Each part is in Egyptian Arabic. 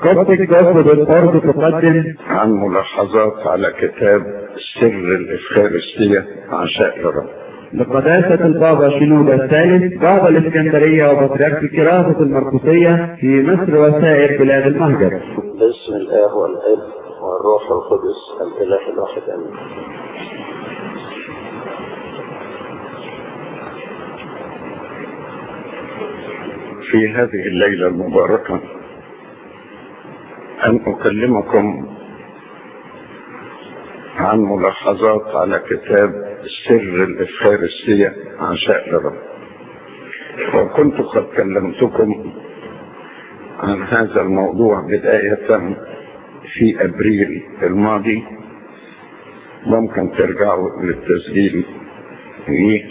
كوبتك جوب بالأرض تقدم عن ملاحظات على كتاب سر الإفخارستية عشاء الرب لقداسة البابا شنودة الثالث بابا الإسكندرية وبطريرك الكراسة المرقسية في مصر وسائر بلاد المهجر باسم الآب والابن والروح القدس الإله الواحد آمين في هذه الليلة المباركة أن أكلمكم عن ملاحظات على كتاب سر الإفخارستية عشاء الرب وكنت قد كلمتكم عن هذا الموضوع بداية في أبريل الماضي ممكن ترجعوا للتسجيل فيه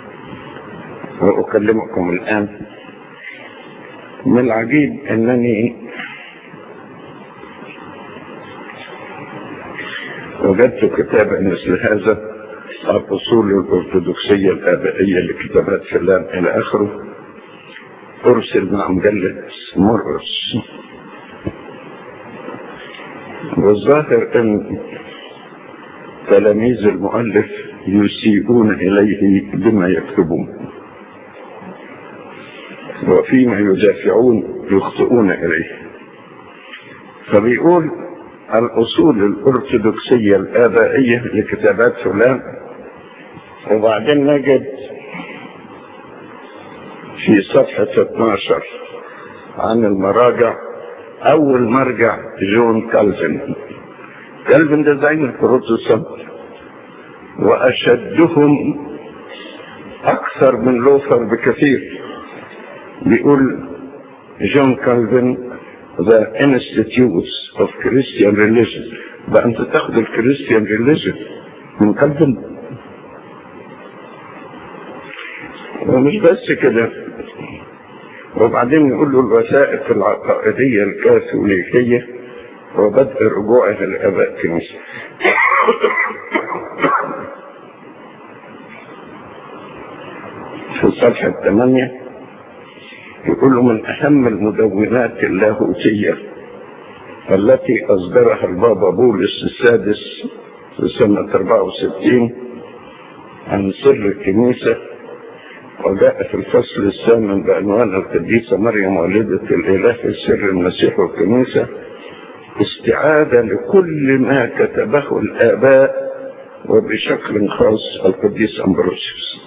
وأكلمكم الآن من العجيب أنني وجدت كتابا مثل هذا الأصول الأرثوذكسية الآبائية لكتابات فلان إلى آخره أرسل مع مجلة مرقس والظاهر أن تلاميذ المؤلف يسيئون إليه بما يكتبون وفيما يدافعون يخطئون إليه فبيقول الأصول الأرثوذكسية الآبائية لكتابات فلان وبعدين نجد في صفحة 12 عن المراجع أول مرجع جون كالفن كالفن ده زعيم البروتستانت وأشدهم أكثر من لوثر بكثير بيقول جون كالفن The Institutes of Christian Religion بقى أنت تاخد الكريستيان ريليجن من كالفن ومش بس كده وبعدين يقول له الوثائق العقائدية الكاثوليكية وبدء رجوعها لآباء كنيسة في صفحة 8 يقول له من أهم المدونات اللاهوتية التي أصدرها البابا بولس السادس في سنة 64 عن سر الكنيسة وجاء في الفصل الثامن بعنوان القديسة مريم والدة الإله في سر المسيح والكنيسة استعادة لكل ما كتبه الآباء وبشكل خاص القديس أمبروسيوس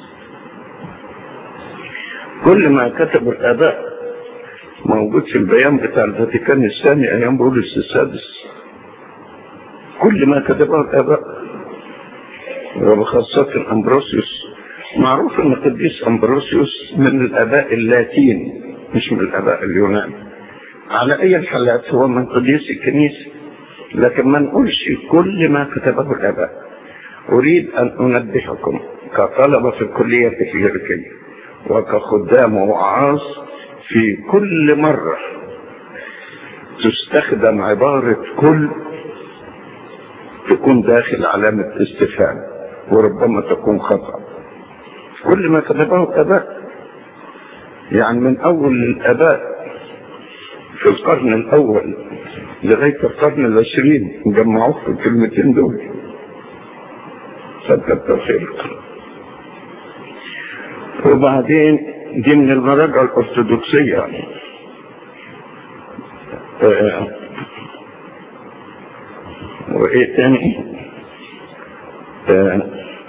كل ما كتب الآباء موجود في البيان بتاع الفاتيكان الثاني أيام بولس السادس كل ما كتبه الآباء وبخاصة أمبروسيوس معروف ان القديس امبروسيوس من الاباء اللاتين مش من الاباء اليونان على اي الحالات هو من قديس الكنيسه لكن ما نقولش كل ما كتبه الاباء اريد ان انبهكم كطلبه في الكليه الكاثوليكيه وكخدام ووعاظ في كل مره تستخدم عباره كل تكون داخل علامه استفهام وربما تكون خطأ كل ما كتبه الآباء يعني من أول الآباء في القرن الأول لغاية القرن العشرين جمعوه في الكلمتين دول فكتر خير وبعدين دي من المراجع الأرثوذكسية آه وإيه تاني آه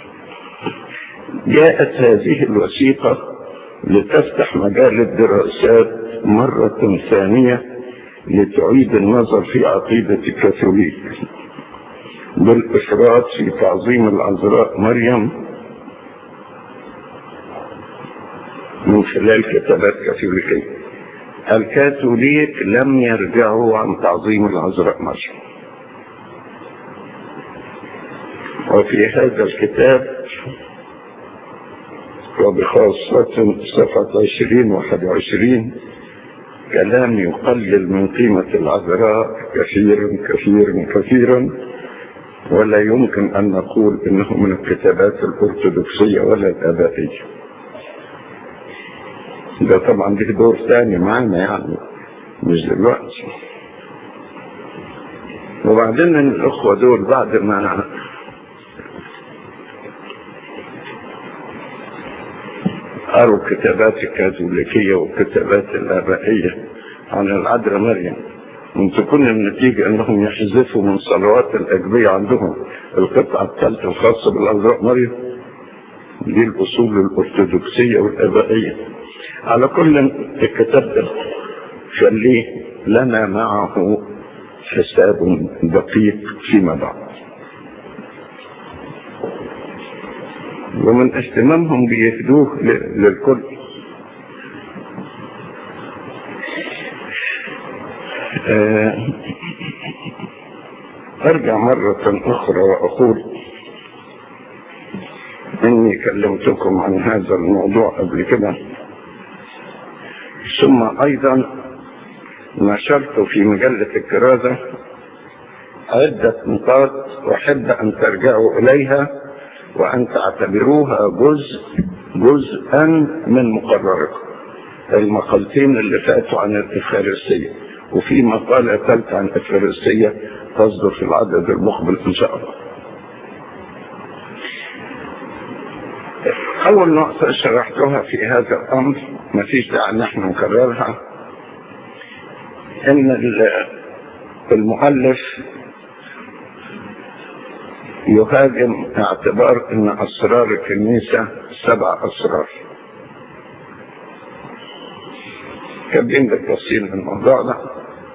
جاءت هذه الوثيقة لتفتح مجال الدراسات مرة ثانية لتعيد النظر في عقيدة الكاثوليك بالإفراط في تعظيم العذراء مريم من خلال كتابات كاثوليكية الكاثوليك لم يرجعوا عن تعظيم العذراء مريم وفي هذا الكتاب وبخاصة صفحة عشرين واحد وعشرين كلام يقلل من قيمة العذراء كثيرا كثيرا كثيرا ولا يمكن أن نقول إنه من الكتابات الأرثوذكسية ولا الآبائية ده طبعا ده دور ثاني معانا يعني مش دلوقتي وبعدين الأخوة دول بعد ما قروا كتابات الكاثوليكية والكتابات الآبائية عن العذراء مريم من تكون النتيجة أنهم يحذفوا من صلوات الأجبية عندهم القطعة الثالثة الخاصة بالعذراء مريم دي الأصول الأرثوذكسية والآبائية على كل الكتاب ده خليه لنا معه حساب دقيق فيما بعد ومن اهتمامهم بيهدوه للكل ارجع مرة اخرى واقول اني كلمتكم عن هذا الموضوع قبل كده ثم ايضا نشرت في مجلة الكرازة عدة نقاط أحب أن ترجعوا إليها وأن تعتبروها جزء جزءا من مقرركم المقالتين اللي فاتوا عن الإفخارستية وفي مقالة ثالثة عن الإفخارستية تصدر في العدد المقبل إن شاء الله أول نقطة شرحتها في هذا الأمر ما فيش داعي أن احنا نكررها ان المؤلف يهاجم اعتبار ان اسرار الكنيسة سبع اسرار كاتبين بالتفصيل الموضوع ده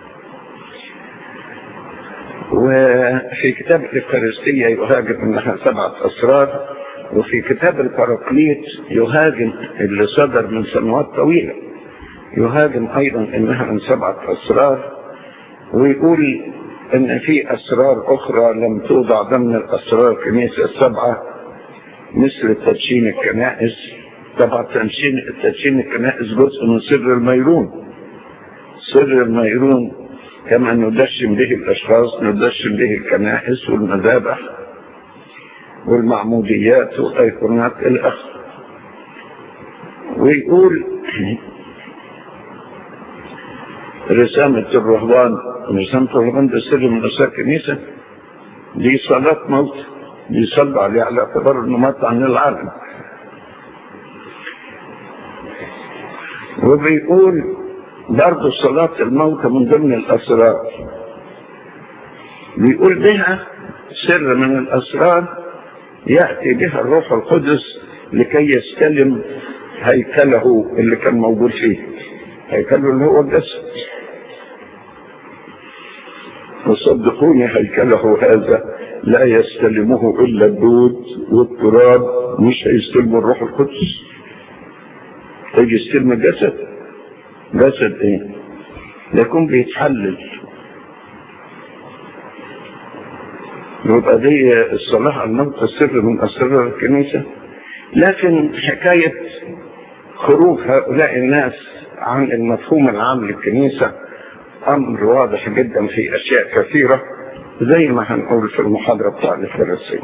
وفي كتاب الإفخارستية يهاجم انها سبعة اسرار وفي كتاب الباراكليت يهاجم اللي صدر من سنوات طويله يهاجم ايضا انها من سبعة اسرار ويقول ان في اسرار اخرى لم توضع ضمن الاسرار الكنيسة السبعة مثل تدشين الكنائس طبعا تدشين تدشين الكنائس جزء من سر الميرون سر الميرون كما ندشن به الاشخاص ندشن به الكنائس والمذابح والمعموديات والايقونات الى اخره ويقول رسامة الرهبان رسامة الرهبان ده سر من أسرار الكنيسة دي صلاة موت بيصلوا عليه على اعتبار انه مات عن العالم وبيقول برضه صلاة الموت من ضمن الأسرار بيقول بها سر من الأسرار يأتي بها الروح القدس لكي يستلم هيكله اللي كان موجود فيه هيكله اللي هو الجسد وصدقوني هيكله هذا لا يستلمه الا الدود والتراب مش هيستلم الروح القدس يجي يستلم الجسد جسد ايه يكون بيتحلل يبقى دي الصلاة على الموت السر من أسرار الكنيسة لكن حكاية خروج هؤلاء الناس عن المفهوم العام للكنيسة أمر واضح جدا في أشياء كثيرة زي ما هنقول في المحاضرة بتاع الفلسطين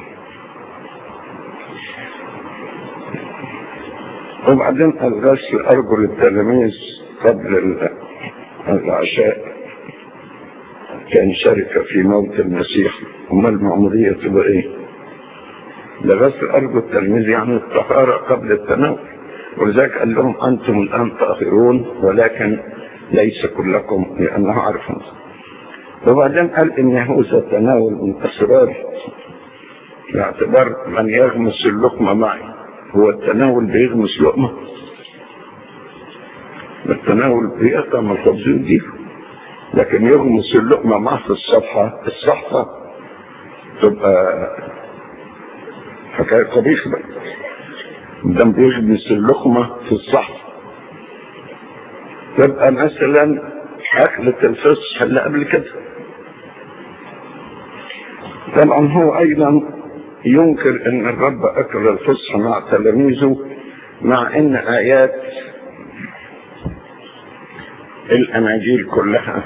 وبعدين الغسل أرجل التلاميذ قبل العشاء كان شركة في موت المسيح وما المعمودية تبقى ايه ده غسل أرجل التلاميذ يعني الطهارة قبل التناول ولذلك قال لهم أنتم الآن طاهرون ولكن ليس كلكم لأنه عارف وبعدين قال إن يهوذا تناول من أسرار باعتبار من يغمس اللقمة معي هو التناول بيغمس لقمة التناول بيقطم الخبز ويجيبه لكن يغمس اللقمة معه في الصفحة الصحفة تبقى حكاية قبيحة بقى ده بيغمس اللقمة في الصحفة تبقى مثلا أكلة الفصح اللي قبل كده طبعا هو أيضا ينكر أن الرب أكل الفصح مع تلاميذه مع أن آيات الأناجيل كلها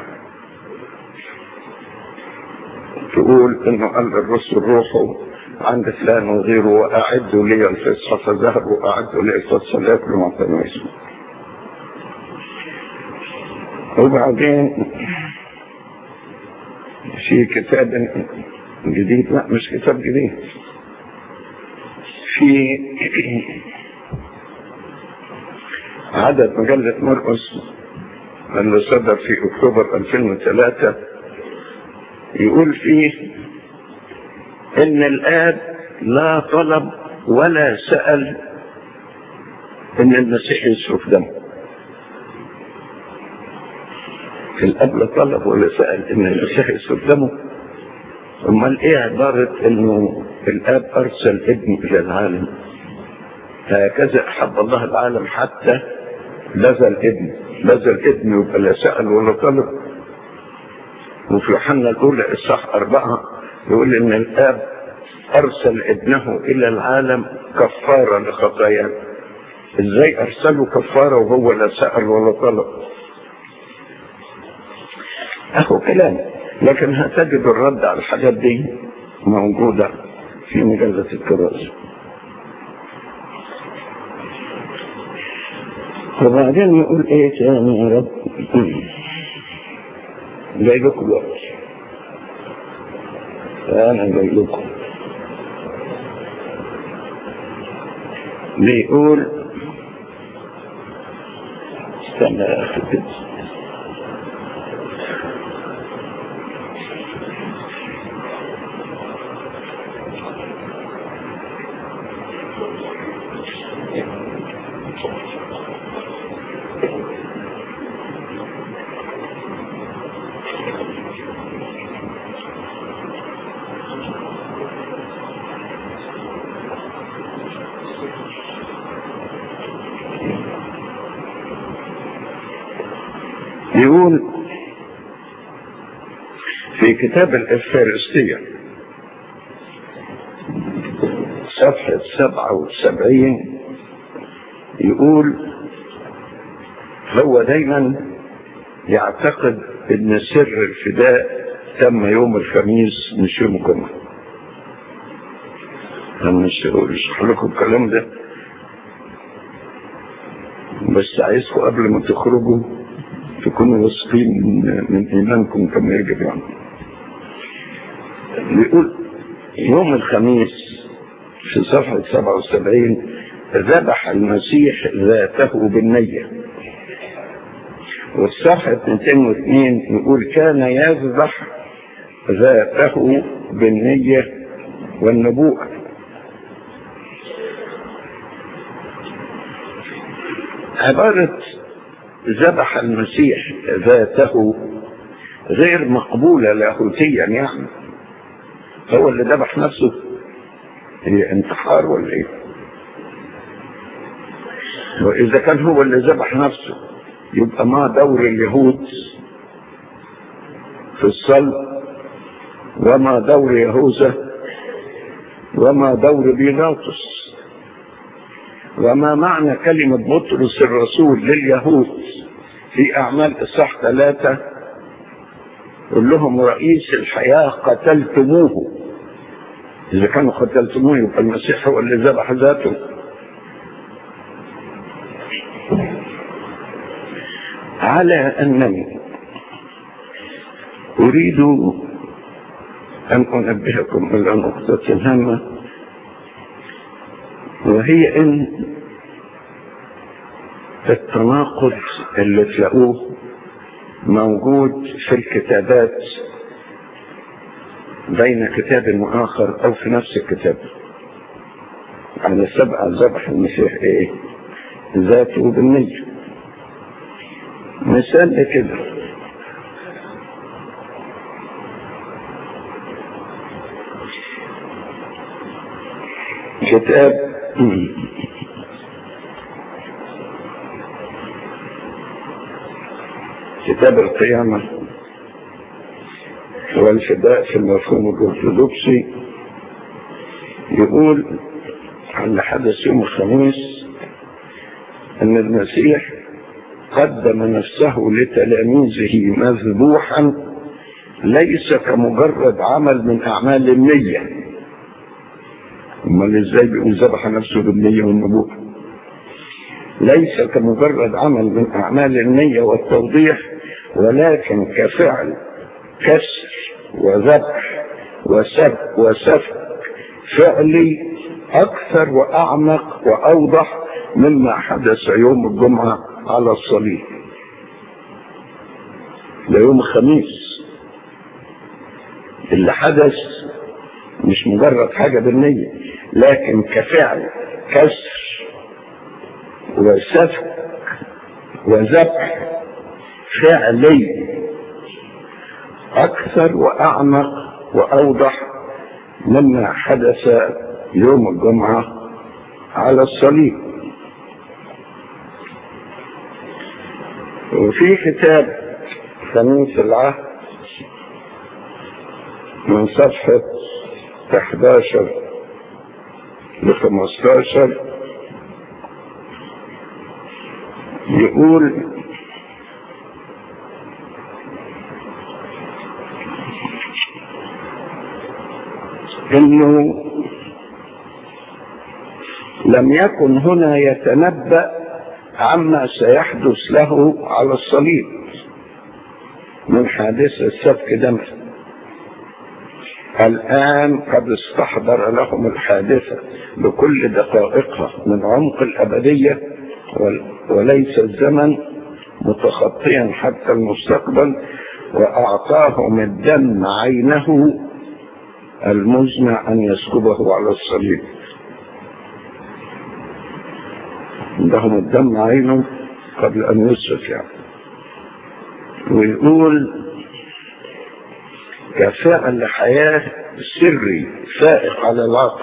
تقول انه قال للرسل روحوا عند فلان وغيره واعدوا لي الفصح فذهبوا واعدوا لي الفصح لياكلوا مع تلاميذهم وبعدين في كتاب جديد لا مش كتاب جديد في عدد مجلة مرقس اللي صدر في اكتوبر 2003 يقول فيه ان الاب لا طلب ولا سأل ان المسيح يصرف دمه الاب لا طلب ولا سأل ان المسيح يصرف دمه امال ايه عبارة انه الاب ارسل ابنه الى العالم هكذا احب الله العالم حتى بذل ابنه بذل ابنه يبقى لا سأل ولا طلب وفي يوحنا الاولى اصحاح اربعة يقول ان الاب ارسل ابنه الى العالم كفارة لخطاياه ازاي ارسله كفارة وهو لا سأل ولا طلب اهو كلام لكن هتجد الرد على الحاجات دي موجودة في مجلة الكراسة وبعدين يقول ايه تاني يا رب جاي لكم الوقت انا جاي لكم بيقول استنى يا اخي كده يقول في كتاب الإفارستية صفحة سبعة وسبعين يقول هو دايما يعتقد ان سر الفداء تم يوم الخميس مش يوم الجمعة انا مش اشرح لكم الكلام ده بس عايزكم قبل ما تخرجوا تكونوا واثقين من, من ايمانكم كما يجب يعني بيقول يوم الخميس في صفحة 77 ذبح المسيح ذاته بالنية والصفحة 202 يقول كان يذبح ذاته بالنية والنبوءة عبارة ذبح المسيح ذاته غير مقبولة لاهوتيا يعني هو اللي ذبح نفسه هي انتحار ولا ايه واذا كان هو اللي ذبح نفسه يبقى ما دور اليهود في الصلب وما دور يهوذا وما دور بيلاطس وما معنى كلمة بطرس الرسول لليهود في أعمال إصحاح ثلاثة قل لهم رئيس الحياة قتلتموه إذا كانوا قتلتموه يبقى المسيح هو اللي ذبح ذاته على أنني أريد أن أنبهكم إلى نقطة هامة وهي أن التناقض اللي تلاقوه موجود في الكتابات بين كتاب وآخر أو في نفس الكتاب على سبعة ذبح المسيح إيه ذاته بالنية مثال كده كتاب كتاب القيامة والفداء في المفهوم الأرثوذكسي يقول عن حدث يوم الخميس أن المسيح قدم نفسه لتلاميذه مذبوحا ليس كمجرد عمل من أعمال النية امال ازاي بيقول ذبح نفسه بالنية والنبوءة ليس كمجرد عمل من أعمال النية والتوضيح ولكن كفعل كسر وذبح وسفك وسفك فعلي أكثر وأعمق وأوضح مما حدث يوم الجمعة على الصليب ده يوم الخميس اللي حدث مش مجرد حاجة بالنية لكن كفعل كسر وسفك وذبح فعلي أكثر وأعمق وأوضح مما حدث يوم الجمعة على الصليب وفي كتاب خميس العهد من صفحة 11 ل 15 يقول انه لم يكن هنا يتنبأ عما سيحدث له على الصليب من حادثة سفك دم الآن قد استحضر لهم الحادثة بكل دقائقها من عمق الأبدية وليس الزمن متخطيا حتى المستقبل وأعطاهم الدم عينه المزمع أن يسكبه على الصليب عندهم الدم عينه قبل أن يسفك يعني ويقول كفعل حياة سري فائق على العقل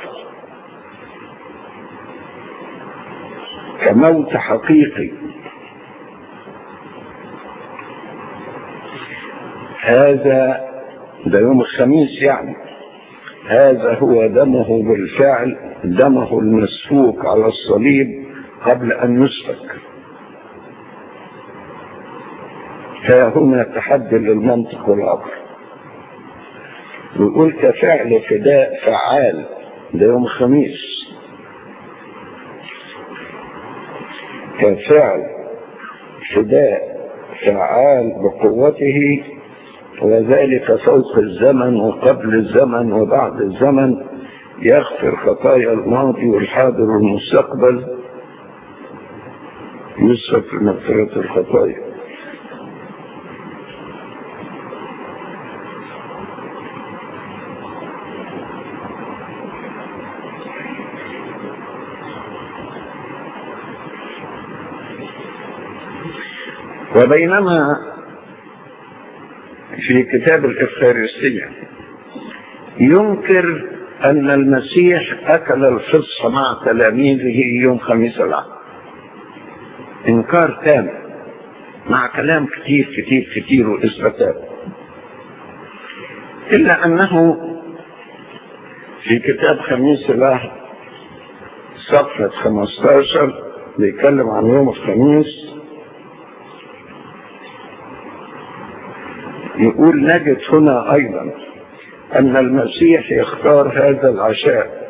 كموت حقيقي هذا ده يوم الخميس يعني هذا هو دمه بالفعل دمه المسفوك على الصليب قبل أن يسفك ها هنا تحدي للمنطق والعقل ويقول كفعل فداء فعال ده يوم الخميس كفعل فداء فعال بقوته وذلك فوق الزمن وقبل الزمن وبعد الزمن يغفر خطايا الماضي والحاضر والمستقبل يسفك لمغفرة الخطايا وبينما في كتاب الإفخارستية ينكر أن المسيح أكل الفصح مع تلاميذه يوم خميس العهد إنكار تام مع كلام كتير كتير كتير وإثباتات إلا أنه في كتاب خميس العهد صفحة 15 بيتكلم عن يوم الخميس يقول نجد هنا ايضا ان المسيح يختار هذا العشاء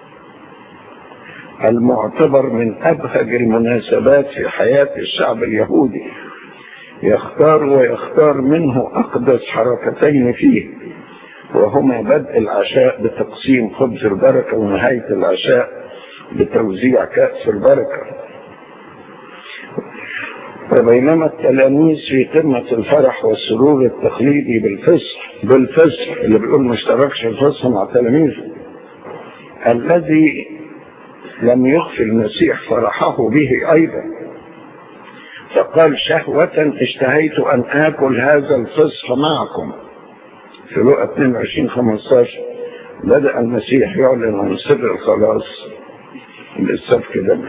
المعتبر من ابهج المناسبات في حياه الشعب اليهودي يختار ويختار منه اقدس حركتين فيه وهما بدء العشاء بتقسيم خبز البركه ونهايه العشاء بتوزيع كاس البركه وبينما التلاميذ في قمة الفرح والسرور التقليدي بالفصح بالفصح اللي بيقول ما اشتركش الفصح مع تلاميذه الذي لم يخفي المسيح فرحه به أيضا فقال شهوة اشتهيت أن آكل هذا الفصح معكم في لقى 22 15 بدأ المسيح يعلن عن سر الخلاص بالسفك دمه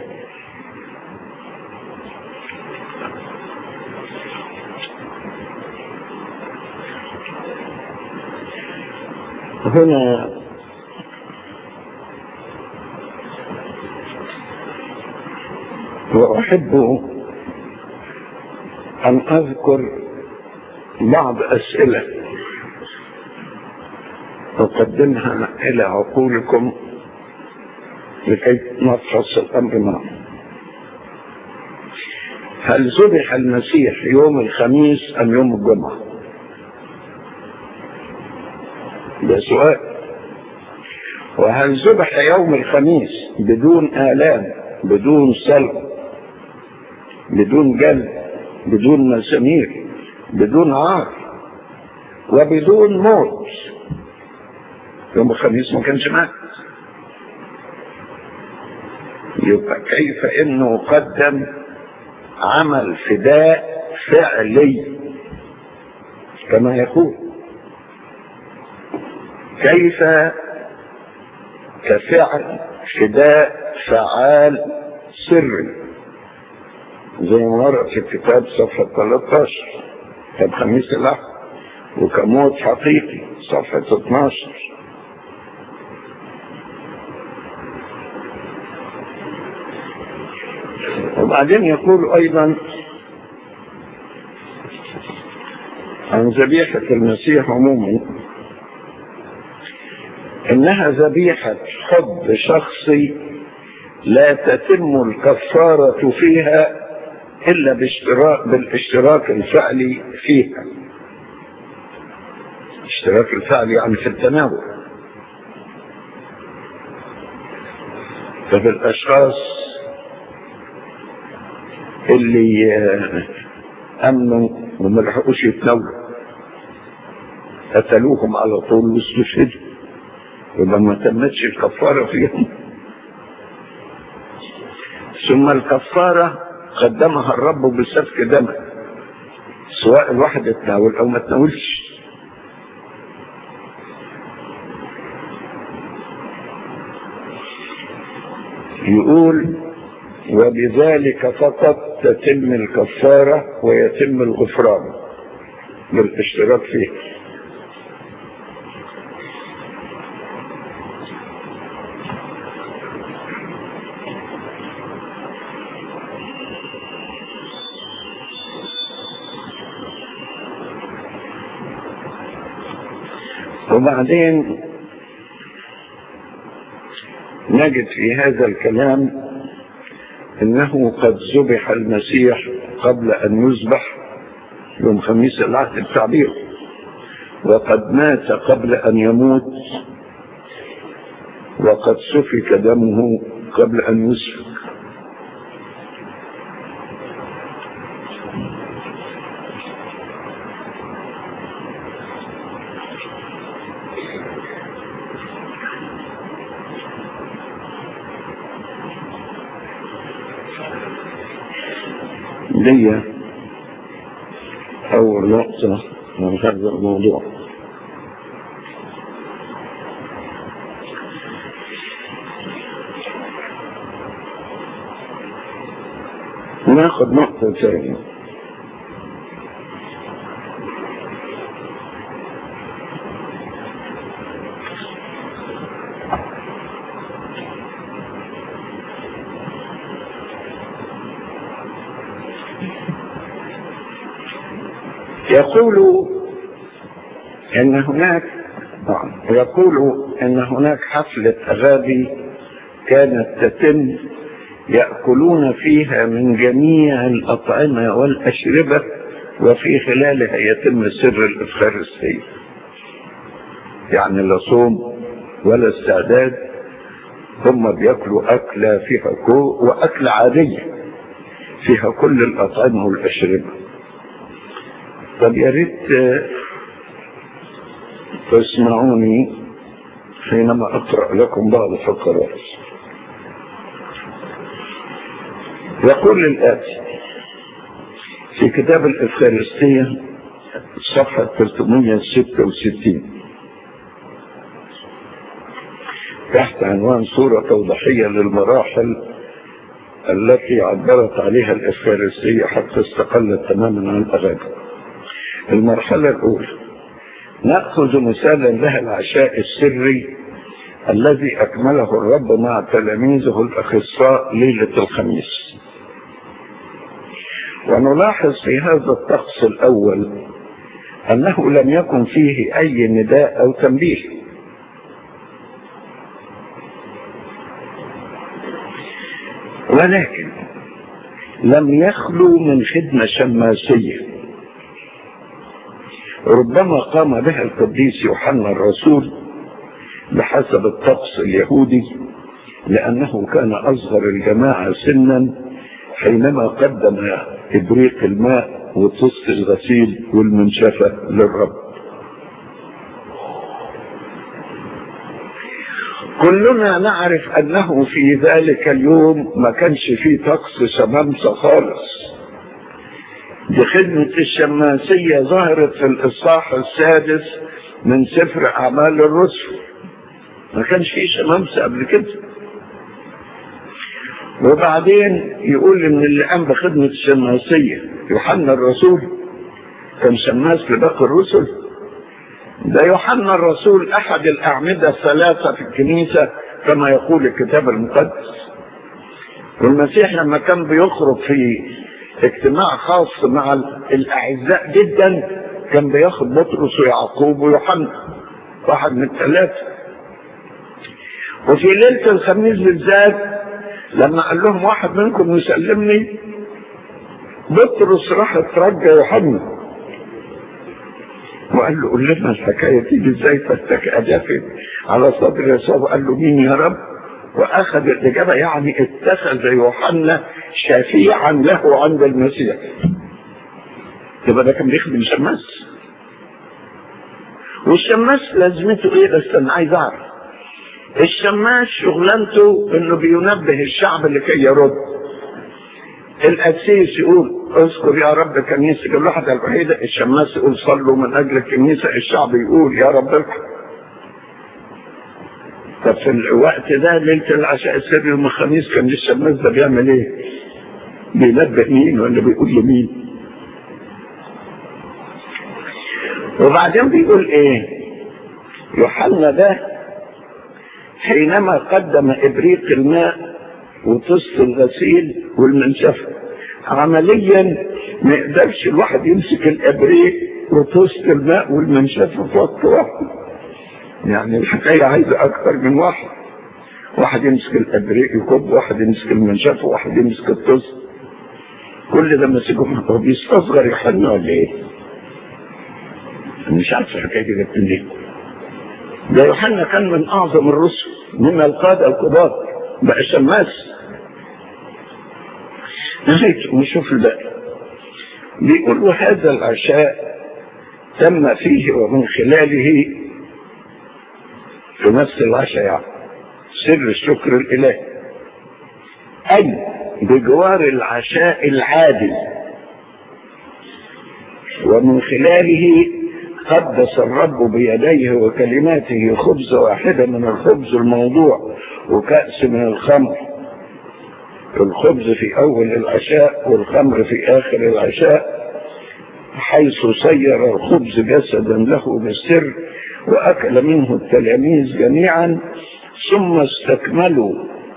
هنا وأحب أن أذكر بعض أسئلة أقدمها إلى عقولكم لكي نفحص الأمر معا هل ذبح المسيح يوم الخميس أم يوم الجمعة؟ ده سؤال وهل ذبح يوم الخميس بدون آلام بدون سلب بدون جلد بدون مسامير بدون عار وبدون موت يوم الخميس ما كانش مات يبقى كيف انه قدم عمل فداء فعلي كما يقول كيف كفعل فداء فعال سري زي ما ورد في الكتاب صفحة 13 كتاب خميس الأحد وكموت حقيقي صفحة 12 وبعدين يقول أيضا عن ذبيحة المسيح عموما إنها ذبيحة حب شخصي لا تتم الكفارة فيها إلا باشتراك بالاشتراك الفعلي فيها الاشتراك الفعلي يعني في التناول ففي الأشخاص اللي أمنوا وما لحقوش يتناولوا قتلوهم على طول واستشهدوا يبقى ما تمتش الكفارة فيهم ثم الكفارة قدمها الرب بسفك دم سواء الواحد اتناول او ما اتناولش يقول وبذلك فقط تتم الكفارة ويتم الغفران بالاشتراك فيه وبعدين نجد في هذا الكلام انه قد ذبح المسيح قبل ان يذبح يوم خميس العهد التعبير وقد مات قبل ان يموت وقد سفك دمه قبل ان يسفك دي أول نقطة من هذا الموضوع ناخد نقطة ثانية يقول ان هناك يقول ان هناك حفلة اغابي كانت تتم يأكلون فيها من جميع الأطعمة والأشربة وفي خلالها يتم سر الإفخارستية يعني لا صوم ولا استعداد هم بياكلوا أكلة فيها كو وأكلة عادية فيها كل الأطعمة والأشربة طب يا ريت تسمعوني حينما أقرأ لكم بعض فقرات يقول الآتي في كتاب الإفخارستية صفحة 366 تحت عنوان صورة توضيحية للمراحل التي عبرت عليها الإفخارستية حتى استقلت تماما عن الأغاني المرحلة الأولى نأخذ مثالا لها العشاء السري الذي أكمله الرب مع تلاميذه الأخصاء ليلة الخميس ونلاحظ في هذا الطقس الأول أنه لم يكن فيه أي نداء أو تنبيه ولكن لم يخلو من خدمة شماسية ربما قام بها القديس يوحنا الرسول بحسب الطقس اليهودي لأنه كان أصغر الجماعة سنا حينما قدم إبريق الماء وطست الغسيل والمنشفة للرب كلنا نعرف أنه في ذلك اليوم ما كانش فيه طقس شمامسة خالص دي خدمة الشماسية ظهرت في الإصحاح السادس من سفر أعمال الرسل ما كانش فيه شمامسة قبل كده وبعدين يقول ان اللي قام بخدمة الشماسية يوحنا الرسول كان شماس لباقي الرسل ده يوحنا الرسول احد الاعمدة الثلاثة في الكنيسة كما يقول الكتاب المقدس والمسيح لما كان بيخرج في اجتماع خاص مع الاعزاء جدا كان بياخد بطرس ويعقوب ويوحنا واحد من الثلاثة وفي ليلة الخميس بالذات لما قال لهم واحد منكم يسلمني بطرس راح اترجى يوحنا وقال له قول لنا الحكايه تيجي ازاي فاتكى جافت على صدر يسوع وقال له مين يا رب واخذ الاجابه يعني اتخذ يوحنا شفيعا له عند المسيح يبقى ده كان بيخدم شماس والشماس لازمته ايه بس انا عايز اعرف الشماس شغلانته انه بينبه الشعب لكي يرد القسيس يقول اذكر يا رب كنيسة الواحدة الوحيدة الشماس يقول صلوا من اجل الكنيسة الشعب يقول يا رب ارحم طب في الوقت ده ليلة العشاء السري يوم الخميس كان الشماس ده بيعمل ايه؟ بينبه مين ولا بيقول لمين؟ وبعدين بيقول ايه؟ يوحنا ده حينما قدم ابريق الماء وطست الغسيل والمنشفة عمليا ما يقدرش الواحد يمسك الابريق وطست الماء والمنشفة في وقت واحد يعني الحكاية عايزة أكثر من واحد واحد يمسك الابريق يكب واحد يمسك المنشفة واحد يمسك الطست كل ده ماسكه هو بيستصغر يوحنا ولا ايه؟ مش عارف الحكاية دي جت منين ده يوحنا كان من اعظم الرسل من القادة الكبار بقى شماس نهاية نشوف الباقي بيقول وهذا العشاء تم فيه ومن خلاله في نفس العشاء يعني سر الشكر الإلهي أي بجوار العشاء العادي ومن خلاله قدس الرب بيديه وكلماته خبز واحدة من الخبز الموضوع وكأس من الخمر الخبز في أول العشاء والخمر في آخر العشاء حيث صير الخبز جسدا له بالسر وأكل منه التلاميذ جميعا ثم استكملوا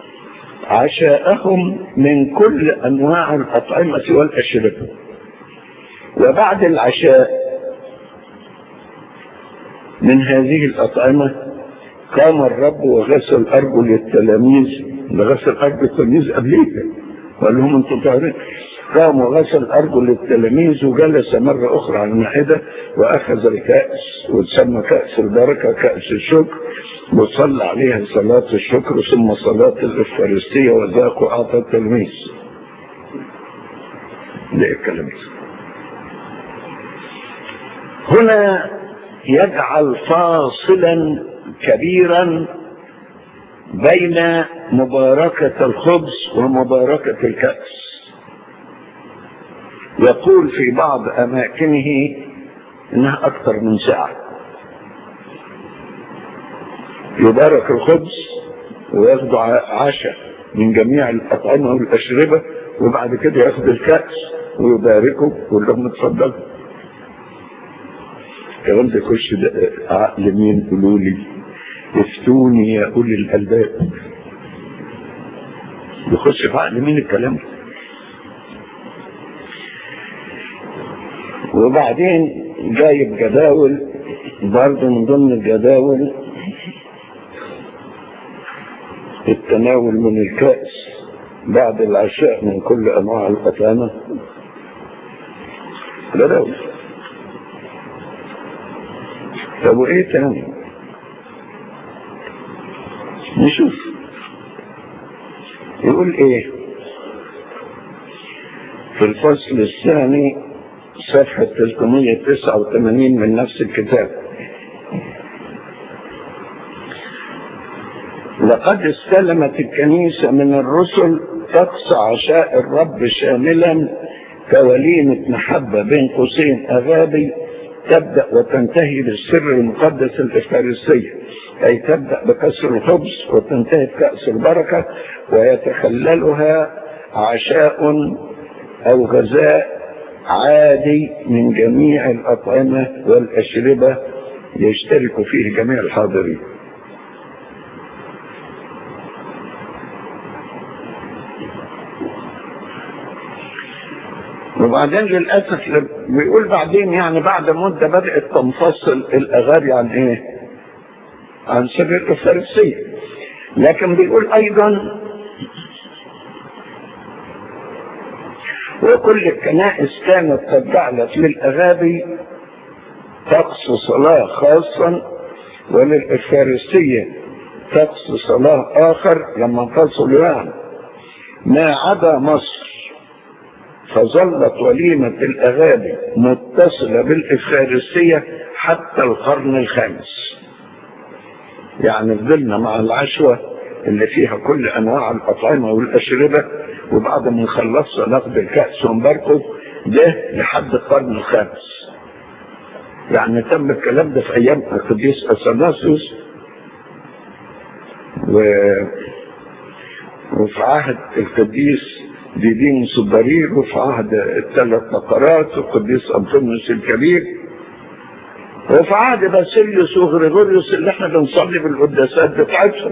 عشاءهم من كل أنواع الأطعمة والأشربة وبعد العشاء من هذه الأطعمة قام الرب وغسل أرجل التلاميذ ده غسل أرجل التلاميذ قبليه وقال لهم أنتم تعرفون قام وغسل أرجل التلاميذ وجلس مرة أخرى على المائدة وأخذ الكأس وتسمى كأس البركة كأس الشكر وصلى عليها صلاة الشكر ثم صلاة الإفخارستية وذاق وأعطى التلميذ ده الكلام ده هنا يجعل فاصلا كبيرا بين مباركة الخبز ومباركة الكأس يقول في بعض أماكنه إنها أكثر من ساعة يبارك الخبز وياخدوا عشاء من جميع الأطعمة والأشربة وبعد كده ياخد الكأس ويباركه ويقول لهم اتفضلوا الكلام ده يخش عقل مين قولوا لي افتوني يا اولي الالباب يخش في عقل مين الكلام ده وبعدين جايب جداول برضه من ضمن الجداول التناول من الكأس بعد العشاء من كل انواع الأطعمة جداول طب وايه تاني نشوف يقول ايه في الفصل الثاني صفحة 389 من نفس الكتاب لقد استلمت الكنيسة من الرسل طقس عشاء الرب شاملا كوليمة محبة بين قوسين أغابي تبدأ وتنتهي بالسر المقدس الإفكارستية أي تبدأ بكسر الخبز وتنتهي بكأس البركة ويتخللها عشاء أو غذاء عادي من جميع الأطعمة والأشربة يشترك فيه جميع الحاضرين وبعدين للأسف بيقول بعدين يعني بعد مدة بدأت تنفصل الأغاني عن إيه؟ عن سر الفارسية لكن بيقول أيضا وكل الكنائس كانت قد جعلت للأغابي طقس صلاة خاصا وللإفارسية طقس صلاة آخر لما انفصلوا يعني ما عدا مصر فظلت وليمة الأغابي متصلة بالإفارسية حتى القرن الخامس يعني فضلنا مع العشوة اللي فيها كل أنواع الأطعمة والأشربة وبعد ما نخلصها ناخد الكأس ونباركه ده لحد القرن الخامس يعني تم الكلام ده في أيام القديس أثناسيوس و... وفي عهد القديس ديديموس الضرير وفي عهد الثلاث بقرات والقديس أنطونيوس الكبير وفي عهد باسيليوس وغريغوريوس اللي احنا بنصلي بالقداسات بتاعتهم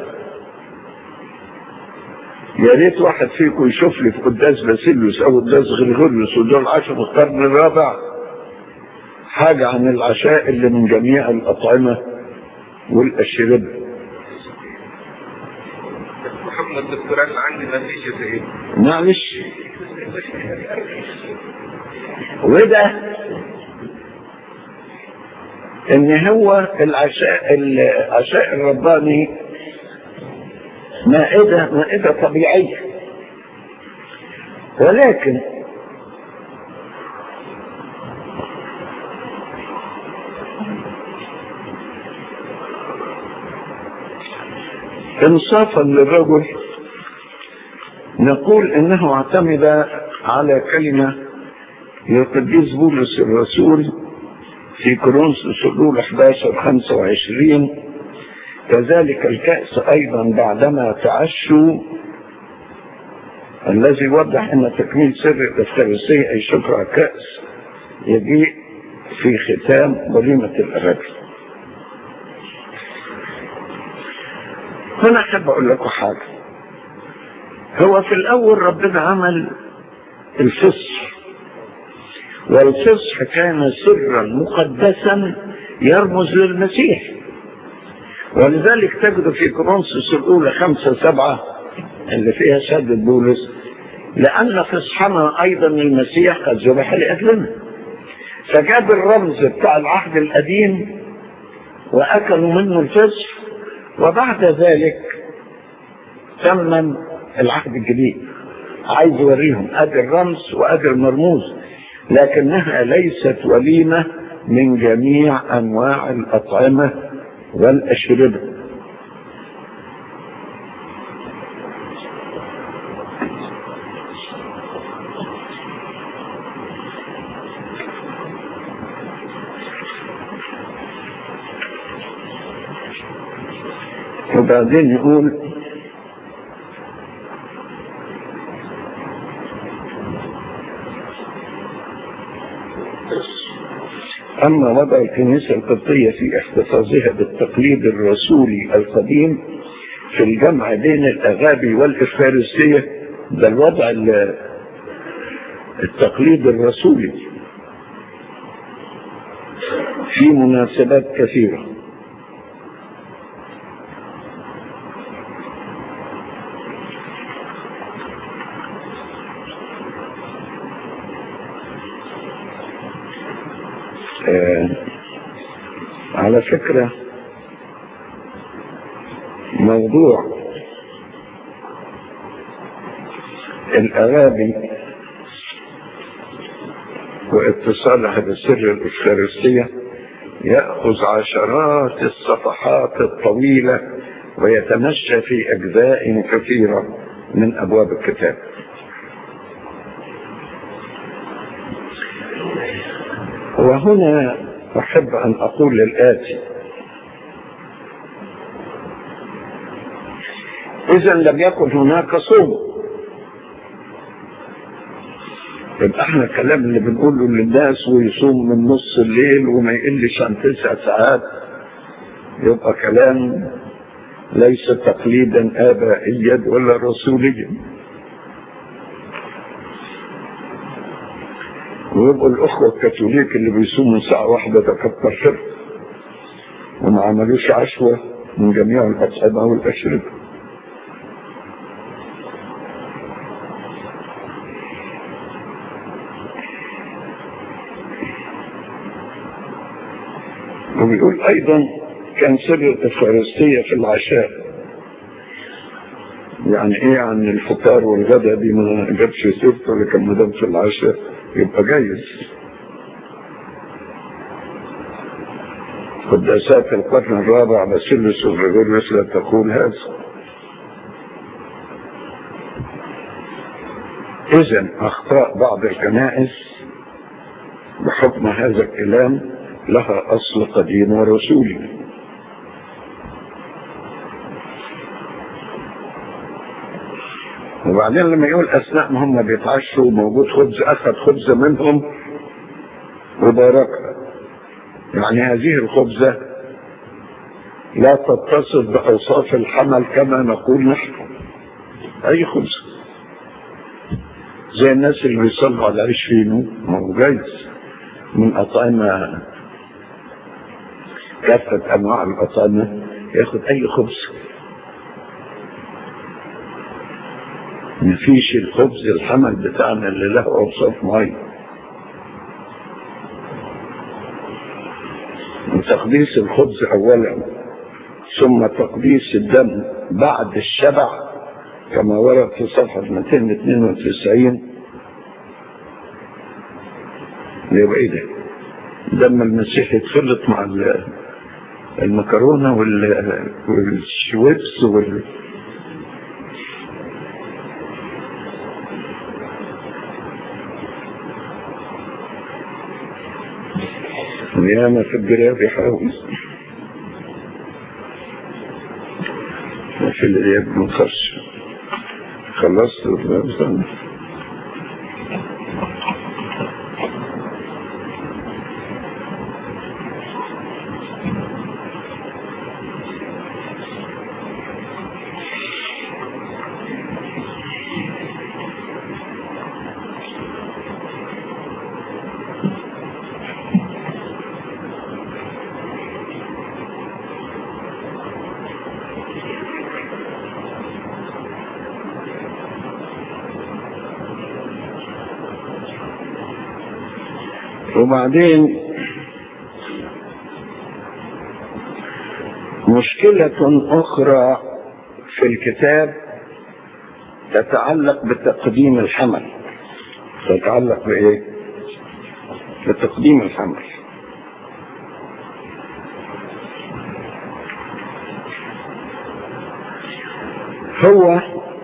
يا ريت واحد فيكم يشوف لي في قداس باسيليوس او قداس غريغوريوس ودول عاشوا في القرن الرابع حاجة عن العشاء اللي من جميع الأطعمة والأشربة محمد الدكتور اللي عندي ما فيش زي معلش وده ان هو العشاء العشاء الرباني مائدة مائدة طبيعية ولكن انصافا للرجل نقول انه اعتمد على كلمة للقديس بولس الرسول في كورنثوس الاولى 11 25 كذلك الكأس ايضا بعدما تعشوا الذي يوضح ان تكميل سر الافخارسية اي شكر على الكأس يجيء في ختام وليمة الاغابي هنا احب اقول لكم حاجة هو في الاول ربنا عمل الفصح والفصح كان سرا مقدسا يرمز للمسيح ولذلك تجد في كورنثوس الاولى خمسة سبعة اللي فيها شهادة بولس لأن فصحنا أيضا المسيح قد ذبح لأجلنا فجاب الرمز بتاع العهد القديم وأكلوا منه الفصح وبعد ذلك تمم العهد الجديد عايز يوريهم ادي الرمز وادي المرموز لكنها ليست وليمة من جميع انواع الاطعمة والاشربة وبعدين يقول أما وضع الكنيسة القبطية في احتفاظها بالتقليد الرسولي القديم في الجمع بين الأغابي والإفارسية ده الوضع التقليد الرسولي في مناسبات كثيره على على فكرة موضوع الأغابي واتصالها بسر الإفخارستية يأخذ عشرات الصفحات الطويلة ويتمشى في أجزاء كثيرة من أبواب الكتاب وهنا أحب أن أقول الآتي إذا لم يكن هناك صوم يبقى احنا الكلام اللي بنقوله للناس ويصوم من نص الليل وما يقلش عن تسع ساعات يبقى كلام ليس تقليدا آبائيا ولا رسوليا ويبقوا الأخوة الكاثوليك اللي بيصوموا ساعة واحدة ده كتر خير وما عملوش عشوة من جميع الأطعمة والأشربة وبيقول أيضا كان سر الإفخارستية في العشاء يعني ايه يعني الفطار والغداء دي ما جابش سيرته لكن ما دام في العشاء يبقى جايز قداسات القرن الرابع باسيلوس وغريغوريوس لا تقول هذا اذا اخطاء بعض الكنائس بحكم هذا الكلام لها اصل قديم ورسولي وبعدين لما يقول اثناء ما هم بيتعشوا موجود خبز اخذ خبزه منهم وباركها يعني هذه الخبزه لا تتصف باوصاف الحمل كما نقول نحن اي خبزه زي الناس اللي بيصلوا على عيش فينو ما هو جايز من اطعمه كافه انواع الاطعمه ياخد اي خبز مفيش الخبز الحمل بتاعنا اللي له اوصاف معين وتقديس الخبز اولا ثم تقديس الدم بعد الشبع كما ورد في صفحة 292 يبقى ايه ده؟ دم المسيح يتخلط مع المكرونة والشويبس وال وياما في الجراب يحاول وفي الإياب مخش خلصت وفي وبعدين مشكلة أخرى في الكتاب تتعلق بتقديم الحمل تتعلق بإيه؟ بتقديم الحمل هو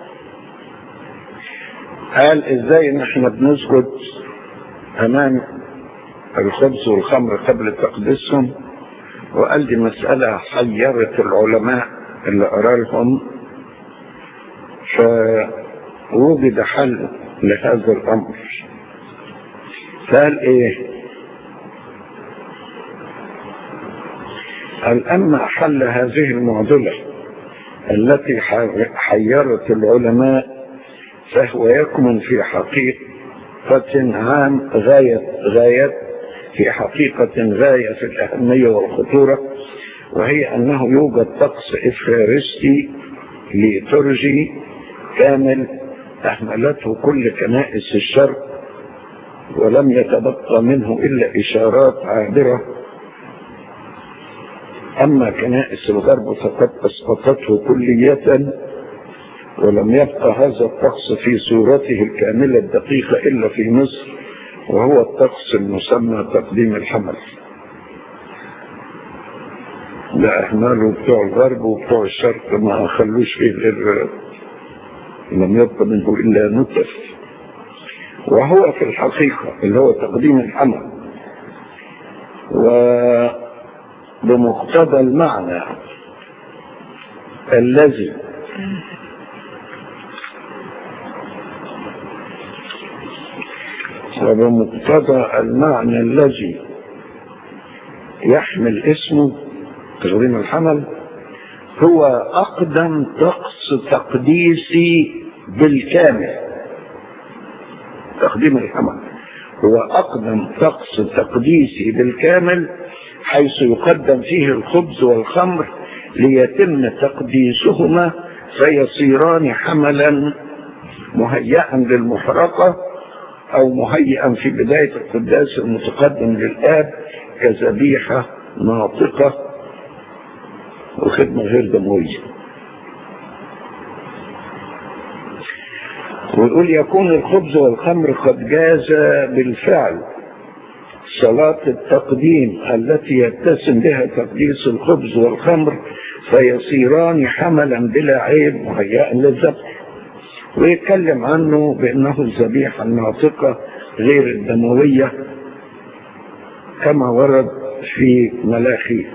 قال ازاي ان احنا بنسجد امام الخبز والخمر قبل تقديسهم وقال دي مسألة حيرت العلماء اللي قرا لهم فوجد حل لهذا الأمر قال إيه؟ قال أما حل هذه المعضلة التي حيرت العلماء فهو يكمن في حقيقة عام غاية غاية في حقيقة غاية في الأهمية والخطورة وهي أنه يوجد طقس إفخارستي ليترجي كامل أهملته كل كنائس الشرق ولم يتبقى منه إلا إشارات عابرة أما كنائس الغرب فقد أسقطته كلية ولم يبقى هذا الطقس في صورته الكاملة الدقيقة إلا في مصر وهو الطقس المسمى تقديم الحمل ده أهماله بتوع الغرب وبتوع الشرق ما خلوش فيه غير لم يبقى منه إلا نتف وهو في الحقيقة اللي هو تقديم الحمل وبمقتضى المعنى الذي وبمقتضى المعنى الذي يحمل اسمه تقديم الحمل هو أقدم طقس تقديسي بالكامل تقديم الحمل هو أقدم طقس تقديسي بالكامل حيث يقدم فيه الخبز والخمر ليتم تقديسهما فيصيران حملا مهيئا للمحرقة أو مهيئا في بداية القداس المتقدم للآب كذبيحة ناطقة وخدمة غير دموية ويقول يكون الخبز والخمر قد جاز بالفعل صلاة التقديم التي يتسم بها تقديس الخبز والخمر فيصيران حملا بلا عيب مهيئا للذبح ويتكلم عنه بأنه الذبيحة الناطقة غير الدموية كما ورد في ملاخي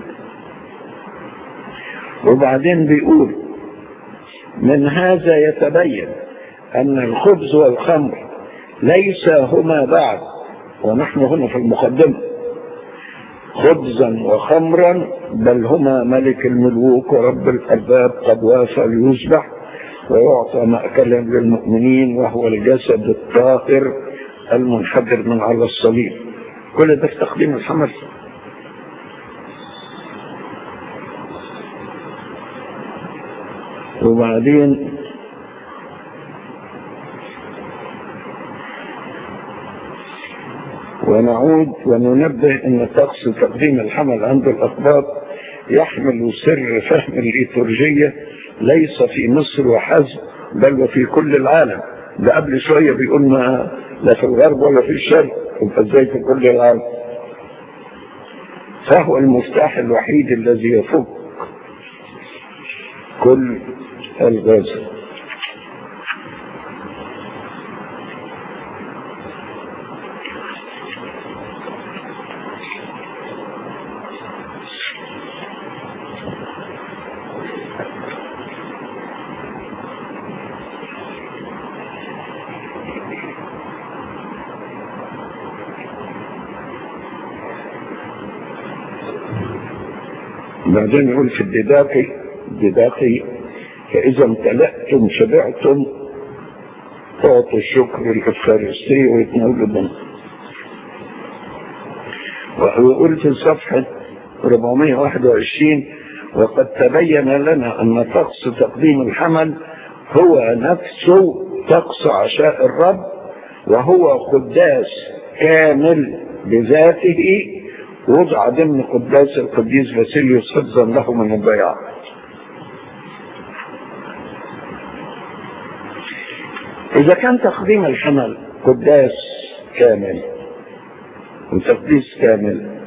وبعدين بيقول من هذا يتبين أن الخبز والخمر ليس هما بعد ونحن هنا في المقدمة خبزا وخمرا بل هما ملك الملوك ورب الأرباب قد وافى ليذبح ويعطى مأكلا للمؤمنين وهو الجسد الطاهر المنحدر من على الصليب كل ده في تقديم الحمل وبعدين ونعود وننبه ان طقس تقديم الحمل عند الاقباط يحمل سر فهم الليتورجية ليس في مصر وحسب بل وفي كل العالم ده قبل شوية بيقول ما لا في الغرب ولا في الشرق يبقى ازاي في كل العالم فهو المفتاح الوحيد الذي يفك كل الغاز بعدين يقول في الدداقي الدداقي فإذا امتلأتم شبعتم تعطوا الشكر الإفخارستي ويتناولوا الدم ويقول في صفحة 421 وقد تبين لنا أن طقس تقديم الحمل هو نفسه طقس عشاء الرب وهو قداس كامل بذاته وضع ضمن قداس القديس باسيليوس حفظا له من الضياع إذا كان تقديم الحمل قداس كامل وتقديس كامل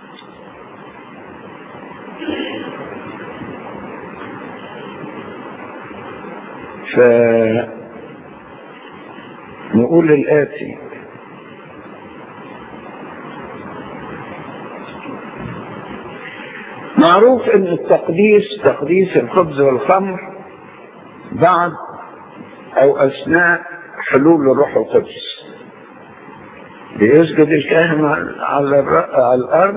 ف نقول الآتي معروف ان التقديس تقديس الخبز والخمر بعد او اثناء حلول الروح القدس بيسجد الكاهن على على الارض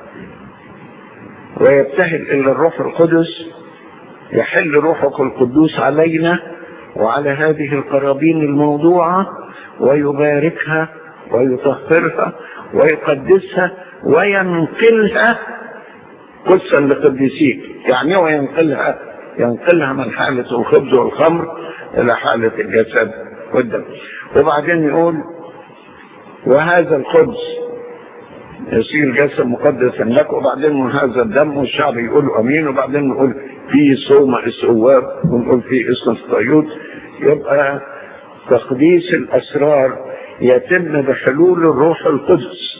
ويبتهل الى الروح القدس يحل روحك القدوس علينا وعلى هذه القرابين الموضوعه ويباركها ويطهرها ويقدسها وينقلها قدسا لقديسيك يعني هو ينقلها ينقلها من حالة الخبز والخمر إلى حالة الجسد والدم وبعدين يقول وهذا الخبز يصير جسد مقدسا لك وبعدين من هذا الدم والشعب يقول امين وبعدين نقول في صوم اسواب ونقول في اسم الطيوت يبقى تقديس الاسرار يتم بحلول الروح القدس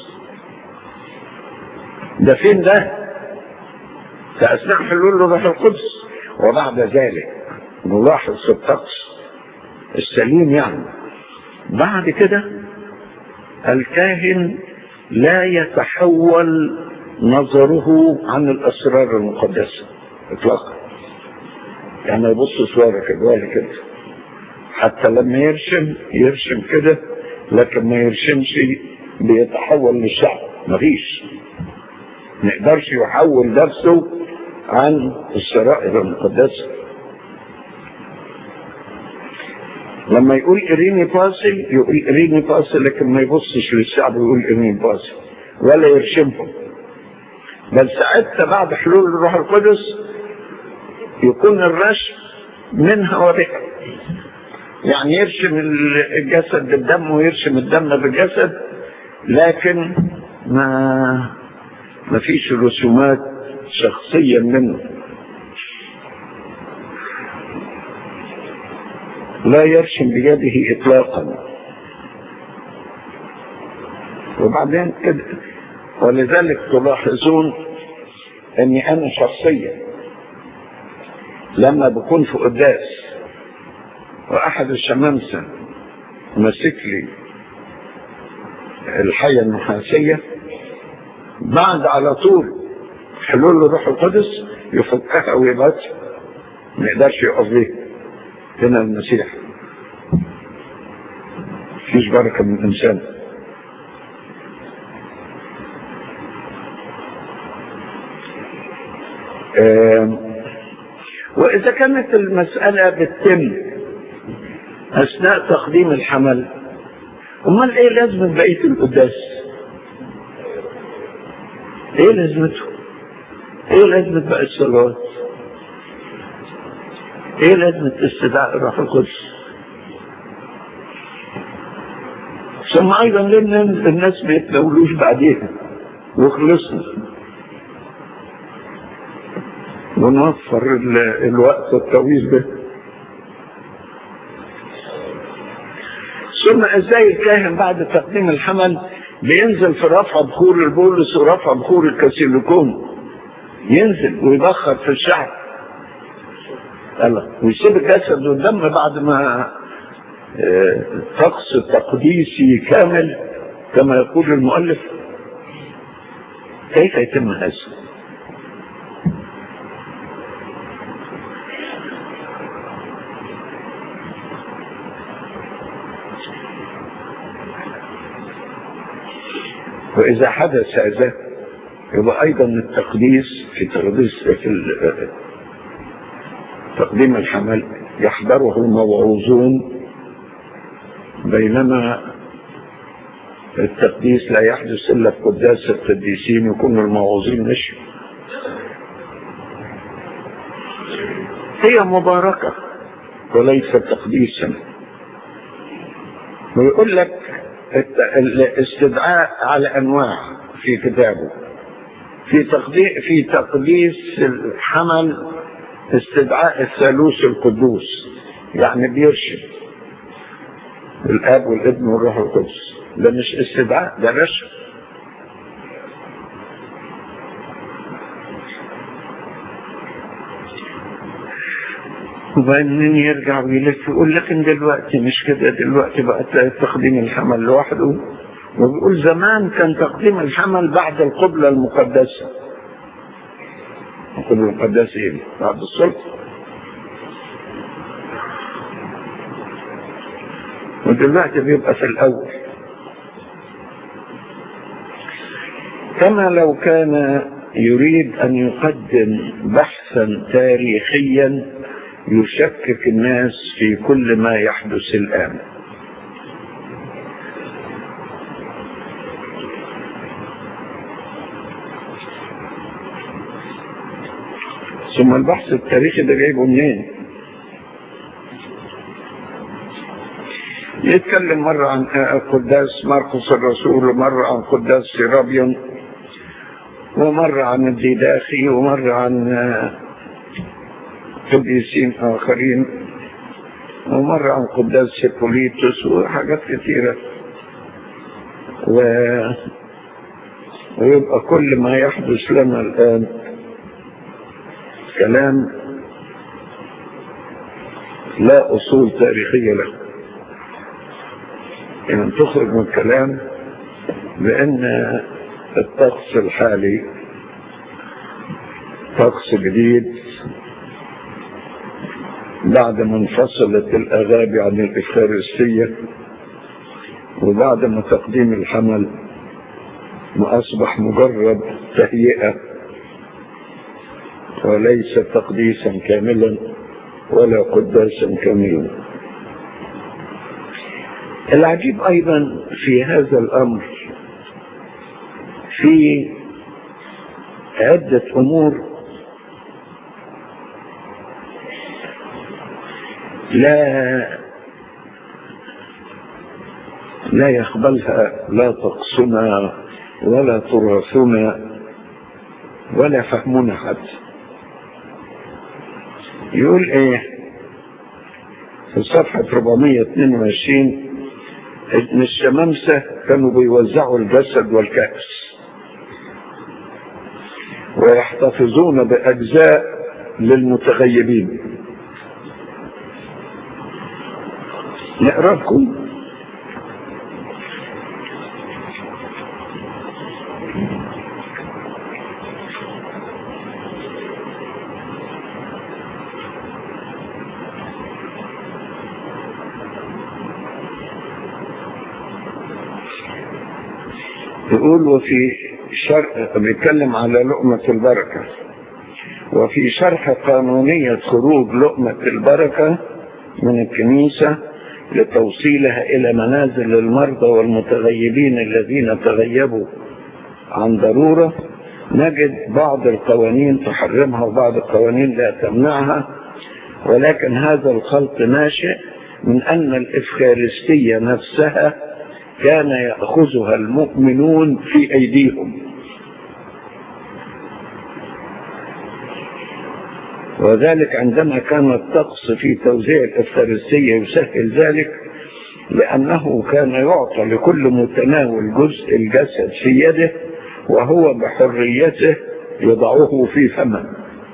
ده فين ده؟ في اثناء حلول الروح القدس وبعد ذلك نلاحظ في الطقس السليم يعني بعد كده الكاهن لا يتحول نظره عن الاسرار المقدسه اطلاقا يعني يبص صوره كده ولا كده حتى لما يرشم يرشم كده لكن ما يرشمش بيتحول للشعب مفيش ما يقدرش يحول نفسه عن السرائر المقدسه لما يقول اريني باصل يقول اريني باصل لكن ما يبصش للشعب ويقول اريني باصل ولا يرشمهم بل ساعتها بعد حلول الروح القدس يكون الرشم منها وبها يعني يرشم الجسد بالدم ويرشم الدم بالجسد لكن ما ما فيش رسومات شخصيا منه لا يرشم بيده اطلاقا وبعدين كده ولذلك تلاحظون اني انا شخصيا لما بكون في قداس واحد الشمامسه ماسك لي الحيه النحاسيه بعد على طول حلول الروح القدس يفكها ويبات ما يقدرش يقف بيها هنا المسيح مفيش بركه من الانسان وإذا كانت المسألة بتتم أثناء تقديم الحمل أمال إيه لازمة بقية القداس؟ إيه لازمته؟ إيه لازمة بقى الصلوات؟ إيه لازمة استدعاء الروح القدس؟ ثم أيضا لأن الناس ما يتناولوش بعديها وخلصنا ونوفر الوقت الطويل ده ثم ازاي الكاهن بعد تقديم الحمل بينزل في رفع بخور البولس ورفع بخور الكاسيليكون ينزل ويبخر في الشعب الله ويسيب الجسد والدم بعد ما طقس تقديسي كامل كما يقول المؤلف كيف يتم هذا؟ وإذا حدث هذا يبقى أيضا التقديس في تقديس في تقديم الحمل يحضره الموعوظون بينما التقديس لا يحدث إلا في قداس القديسين يكون الموعوظين مشوا هي مباركة وليس تقديسا ويقول لك الاستدعاء على انواع في كتابه في تقديس في تقديس الحمل استدعاء الثالوث القدوس يعني بيرشد الاب والابن والروح القدس ده مش استدعاء ده رشد وبعدين يرجع ويلف يقول لكن دلوقتي مش كده دلوقتي بقى تقديم الحمل لوحده وبيقول زمان كان تقديم الحمل بعد القبلة المقدسة القبلة المقدسة ايه؟ بعد الصلح ودلوقتي بيبقى في الأول كما لو كان يريد أن يقدم بحثا تاريخيا يشكك الناس في كل ما يحدث الآن ثم البحث التاريخي ده جايبه منين يتكلم مرة عن قداس مرقس الرسول ومرة عن قداس سيرابيون ومرة عن الديداخي ومرة عن قديسين آخرين ومرة عن قداس هيبوليتوس وحاجات كثيرة و... ويبقى كل ما يحدث لنا الآن كلام لا أصول تاريخية له يعني تخرج من الكلام بأن الطقس الحالي طقس جديد بعد ما انفصلت الأغابي عن الإفخارستية وبعد ما تقديم الحمل ما أصبح مجرد تهيئة وليس تقديسا كاملا ولا قداسا كاملا العجيب أيضا في هذا الأمر في عدة أمور لا لا يقبلها لا طقسنا ولا تراثنا ولا فهمنا حتى يقول ايه في صفحة 422 ان الشمامسة كانوا بيوزعوا الجسد والكأس ويحتفظون بأجزاء للمتغيبين نقرأ لكم يقول وفي شرح بيتكلم على لقمة البركة وفي شرح قانونية خروج لقمة البركة من الكنيسة لتوصيلها إلى منازل المرضى والمتغيبين الذين تغيبوا عن ضرورة نجد بعض القوانين تحرمها وبعض القوانين لا تمنعها ولكن هذا الخلط ناشئ من أن الإفخارستية نفسها كان يأخذها المؤمنون في أيديهم وذلك عندما كان الطقس في توزيع الإفخارستية يسهل ذلك لأنه كان يعطى لكل متناول جزء الجسد في يده وهو بحريته يضعه في فمه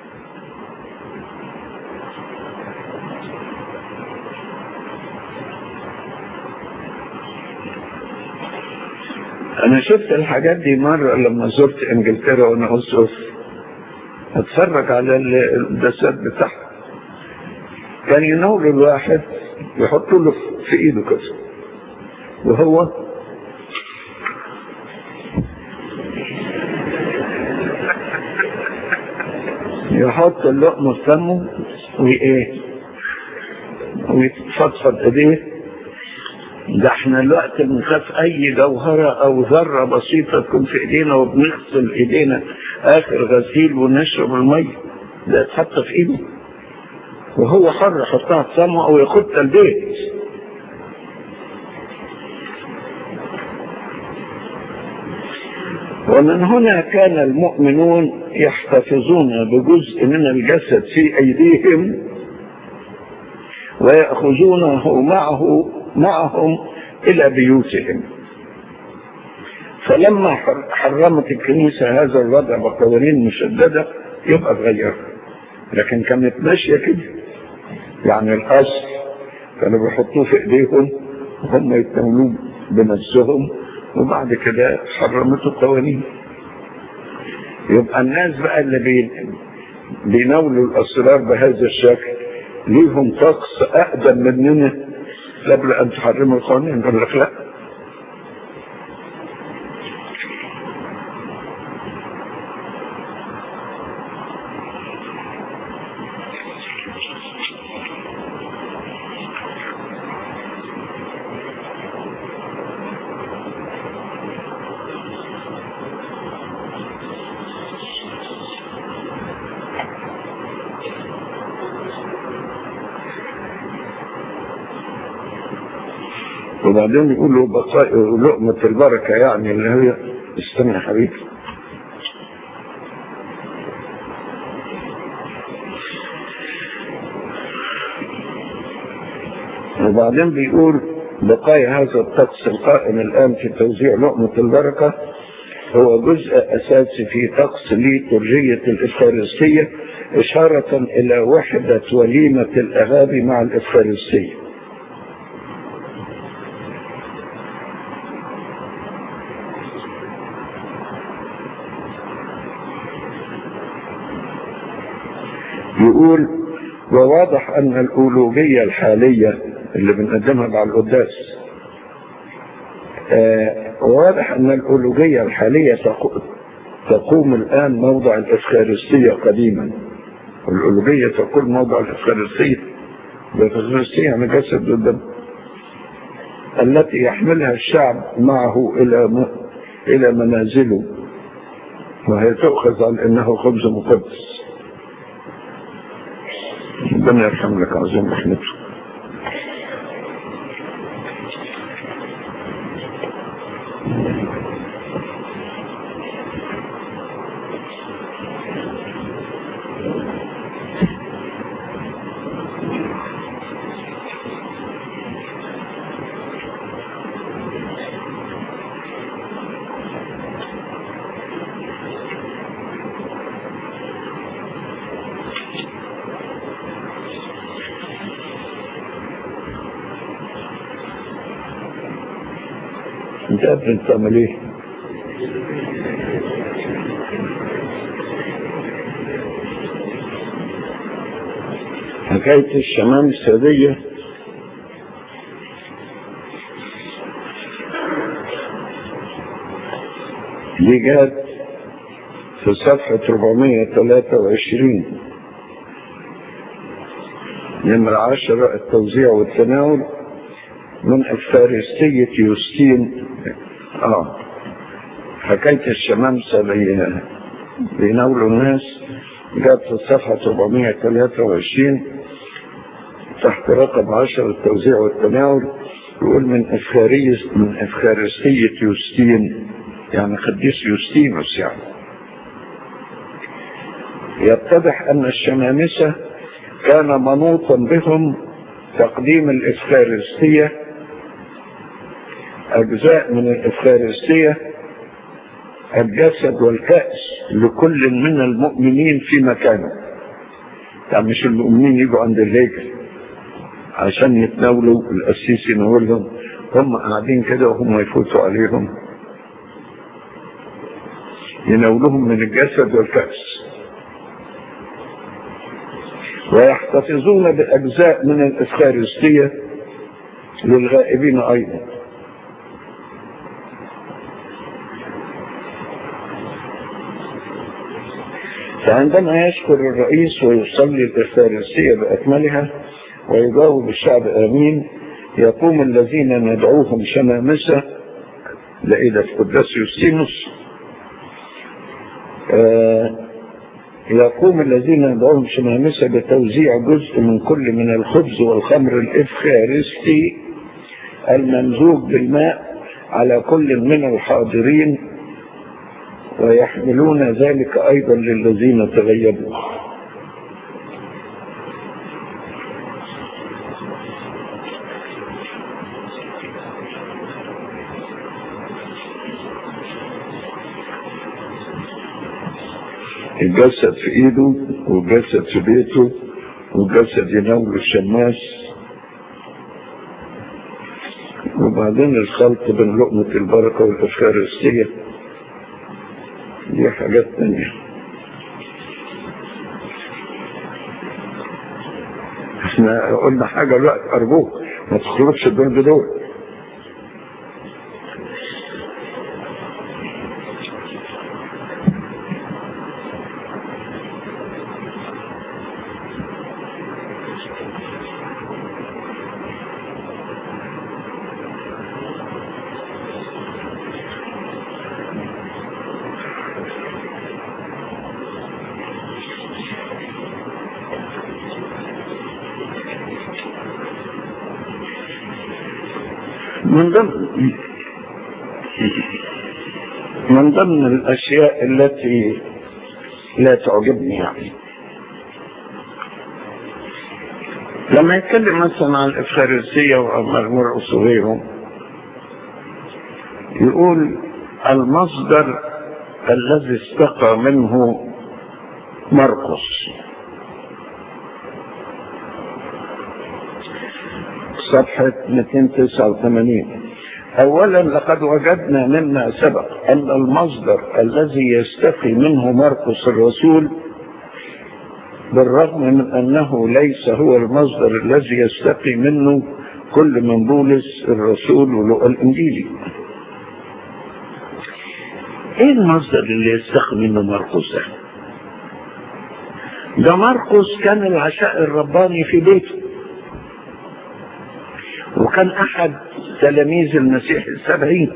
انا شفت الحاجات دي مرة لما زرت انجلترا وانا اسقف اتفرج على الدسات بتاعها كان ينور الواحد يحط له في ايده كده وهو يحط اللقمة في فمه وايه ويتفضفض ايديه ده احنا الوقت بنخاف اي جوهرة او ذرة بسيطة تكون في ايدينا وبنغسل ايدينا اخر غسيل ونشرب المية ده تحط في ايده وهو حر يحطها في فمه او ياخدها البيت ومن هنا كان المؤمنون يحتفظون بجزء من الجسد في ايديهم ويأخذونه معه معهم إلى بيوتهم فلما حرمت الكنيسة هذا الوضع بقوانين مشددة يبقى اتغير لكن كانت ماشية كده يعني الأصل كانوا بيحطوه في إيديهم وهم يتناولوه بنفسهم وبعد كده حرمته قوانين يبقى الناس بقى اللي بي بيناولوا الأسرار بهذا الشكل ليهم طقس أقدم مننا قبل أن تحرموا القوانين يقول لك لا وبعدين يقولوا بقاء لقمة البركة يعني اللي هي استنى يا حبيبي وبعدين بيقول بقايا هذا الطقس القائم الآن في توزيع لقمة البركة هو جزء أساسي في طقس ليتورجية الإفخارستية إشارة إلى وحدة وليمة الأغابي مع الإفخارستية يقول وواضح أن الأولوجية الحالية اللي بنقدمها مع القداس آه وواضح أن الأولوجية الحالية تقوم الآن موضع الإفخارستية قديما الأولوجية تقول موضع الإفخارستية الإفخارستية يعني جسد الدم التي يحملها الشعب معه إلى م... إلى منازله وهي تؤخذ على أنه خبز مقدس ربنا يرحم لك عظيم رحمته انت قبل تعمل ايه حكاية الشمام السادية دي جت في صفحة 423 نمرة 10 التوزيع والتناول من الفارسية يوستين اه حكاية الشمامسة بي... بيناولوا الناس جت في الصفحة 423 تحت رقم 10 التوزيع والتناول يقول من افخارية من افخارستية يوستين يعني قديس يوستينوس يعني يتضح ان الشمامسة كان منوطا بهم تقديم الافخارستية اجزاء من الافخارستية الجسد والكأس لكل من المؤمنين في مكانه يعني مش المؤمنين يجوا عند الهيكل عشان يتناولوا القسيس يناولهم هم قاعدين كده وهم يفوتوا عليهم يناولهم من الجسد والكأس ويحتفظون بأجزاء من الإفخارستية للغائبين أيضا فعندما يشكر الرئيس ويصلي الإفخارستية بأكملها ويجاوب الشعب آمين يقوم الذين ندعوهم شمامسة لإذا في قداس يوستينوس آه يقوم الذين يدعوهم شمامسة بتوزيع جزء من كل من الخبز والخمر الإفخارستي الممزوج بالماء على كل من الحاضرين ويحملون ذلك أيضا للذين تغيبوا الجسد في ايده والجسد في بيته والجسد يناول الشماس وبعدين الخلط بين لقمة البركة والإفخارستية دي حاجات تانية احنا قلنا حاجة الوقت أرجوك ما تخرجش دول بدول من ضمن من ضمن الأشياء التي لا تعجبني يعني لما يتكلم مثلا عن الإفخارسية والمرقس وغيره يقول المصدر الذي استقى منه مرقس صفحة 289 أولا لقد وجدنا مما سبق أن المصدر الذي يستقي منه مرقس الرسول بالرغم من أنه ليس هو المصدر الذي يستقي منه كل من بولس الرسول ولقى الإنجيلي ايه المصدر اللي يستقي منه مرقس ده ده مرقس كان العشاء الرباني في بيته وكان احد تلاميذ المسيح السبعين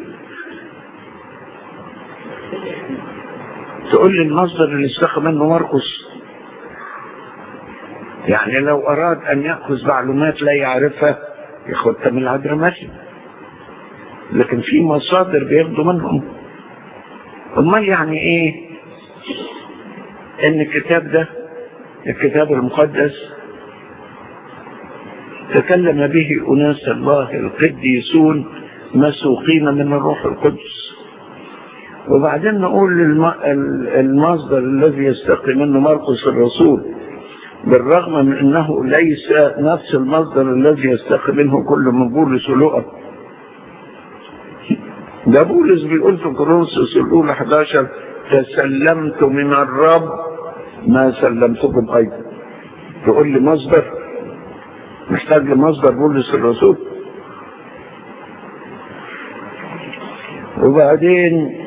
تقول لي المصدر اللي استخدم منه مرقس يعني لو اراد ان ياخذ معلومات لا يعرفها ياخدها من العدرماتي لكن في مصادر بياخدوا منهم امال يعني ايه ان الكتاب ده الكتاب المقدس تكلم به أناس الله القديسون مسوقين من الروح القدس وبعدين نقول المصدر الذي يستقي منه مرقس الرسول بالرغم من انه ليس نفس المصدر الذي يستقي منه كل من بولس ولقى ده بولس بيقول في كورنثوس الاولى 11 تسلمت من الرب ما سلمتكم ايضا تقول لي مصدر محتاج لمصدر بولس الرسول وبعدين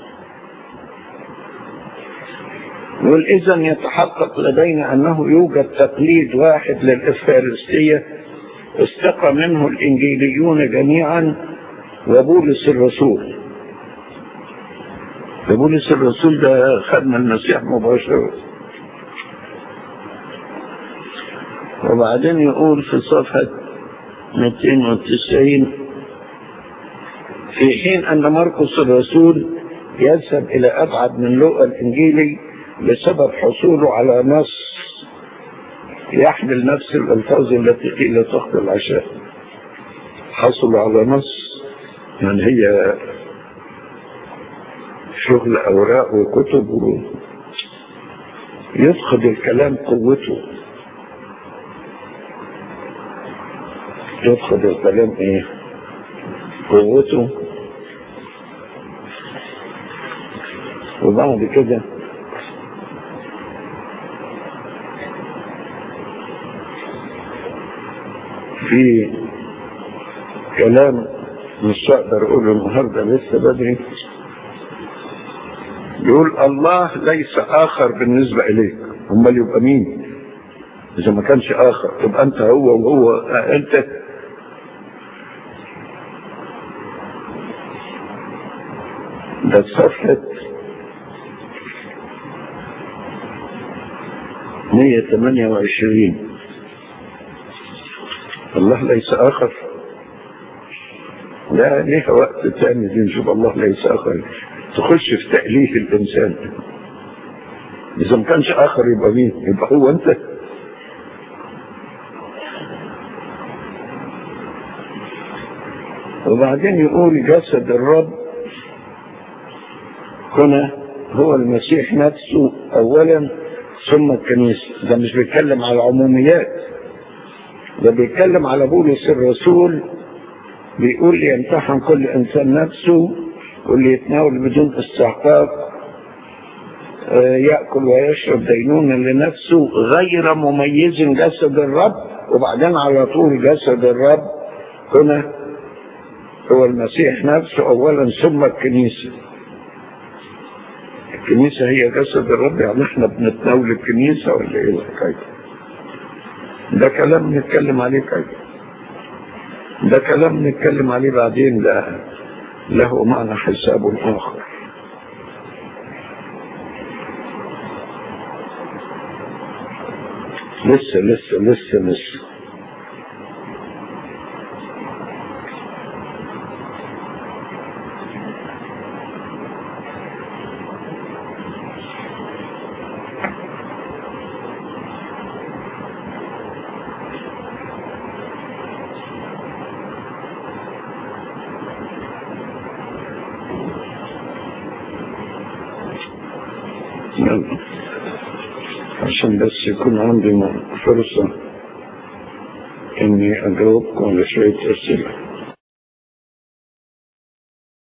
يقول اذا يتحقق لدينا انه يوجد تقليد واحد للافخارستيه استقى منه الانجيليون جميعا وبولس الرسول بولس الرسول ده خدنا المسيح مباشره وبعدين يقول في صفحة 290 في حين أن مرقس الرسول يذهب إلى أبعد من لوقا الإنجيلي بسبب حصوله على نص يحمل نفس الألفاظ التي قيل تحت العشاء حصل على نص يعني هي شغل أوراق وكتب و... يفقد الكلام قوته يفقد الكلام ايه قوته وبعد كده في كلام مش هقدر اقوله النهارده لسه بدري يقول الله ليس اخر بالنسبه اليك امال يبقى مين اذا ما كانش اخر تبقى انت هو وهو انت ده صفحة 128 الله ليس آخر لا ليه وقت تاني دي نشوف الله ليس آخر تخش في تأليف الإنسان إذا ما كانش آخر يبقى مين؟ يبقى هو أنت وبعدين يقول جسد الرب هنا هو المسيح نفسه اولا ثم الكنيسه ده مش بيتكلم على عموميات ده بيتكلم على بولس الرسول بيقول يمتحن كل انسان نفسه واللي يتناول بدون استحقاق ياكل ويشرب دينونا لنفسه غير مميز جسد الرب وبعدين على طول جسد الرب هنا هو المسيح نفسه اولا ثم الكنيسه الكنيسة هي جسد الرب يعني احنا بنتناول الكنيسة ولا ايه الحكاية ده كلام نتكلم عليه كيف ده كلام نتكلم عليه بعدين لا له معنى حساب آخر لسه لسه لسه لسه يلا. عشان بس يكون عندي فرصة اني اجاوبكم على شوية اسئلة